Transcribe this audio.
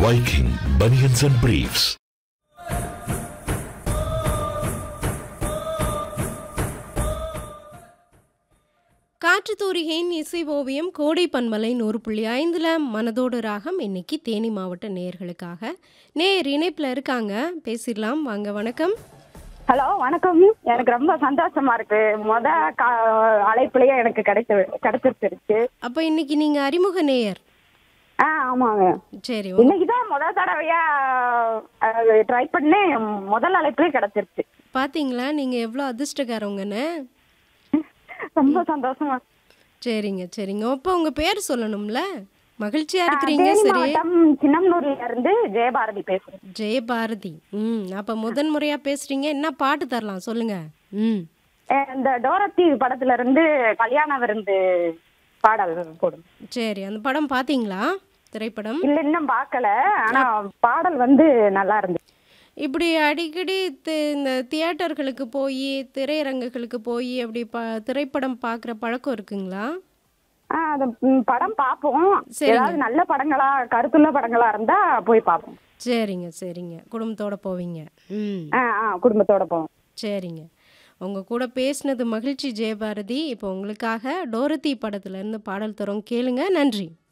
Viking Bunions and Briefs. காற்று தூரிகையின் இசை ஓவியம் கோடை பன்மலை நூறு புள்ளி ஐந்தில் மனதோடு ராகம் இன்னைக்கு தேனி மாவட்ட நேயர்களுக்காக நேயர் இணைப்பில் இருக்காங்க பேசிடலாம் வாங்க வணக்கம் ஹலோ வணக்கம் எனக்கு ரொம்ப சந்தோஷமா இருக்கு முத கா- அழைப்புலயே எனக்கு கிடைச்சு கிடைச்சிருச்சு அப்போ இன்னைக்கு நீங்கள் அறிமுக நேயர் ஆ ஆமாங்க சரி உங்க- இன்னைக்கு தான் முத தடவையா ட்ரை பண்ணி முதல் அழைப்புலயே கிடைச்சிருச்சு பாத்தீங்களா நீங்கள் எவ்வளோ அதிர்ஷ்டக்காரவங்கன்னு ரொம்ப சந்தோஷமா சரிங்க சரிங்க அப்போ உங்கள் பேர் சொல்லணும்ல மகிழ்ச்சியாக இருக்கிறீங்க தேனி சரி மாவட்டம் சின்னம்னூர்ல இருந்து ஜெயபாரதி பேசுறேன் ஜெயபாரதி ம் அப்போ முதன் முறையாக பேசுகிறீங்க என்ன பாட்டு தரலாம் சொல்லுங்க ம் அஹ் இந்த டோரத்தி படத்துல இருந்து கல்யாண விருந்து பாடல் போடும் சரி அந்த படம் பார்த்தீங்களா திரைப்படம் இல்ல இன்னும் பார்க்கல ஆனா பாடல் வந்து நல்லா இருந்துச்சு இப்படி அடிக்கடி தி- இந்த தியேட்டர்களுக்கு போய் திரையரங்குகளுக்கு போய் அப்படி ப திரைப்படம் பார்க்குற பழக்கம் இருக்குங்களா ஆ அந்த ம், படம் பார்ப்போம் சரிங்க. ஏதாவது நல்ல படங்களா கருத்துள்ள படங்களா இருந்தா போய் பார்ப்போம் சரிங்க சரிங்க குடும்பத்தோட போவீங்க ம் ஆ ஆ குடும்பத்தோட போவோம் சரிங்க உங்கள் கூட பேசினது மகிழ்ச்சி ஜெயபாரதி இப்போ உங்களுக்காக டோரத்தி படத்துலேருந்து பாடல் தரோம் கேளுங்க நன்றி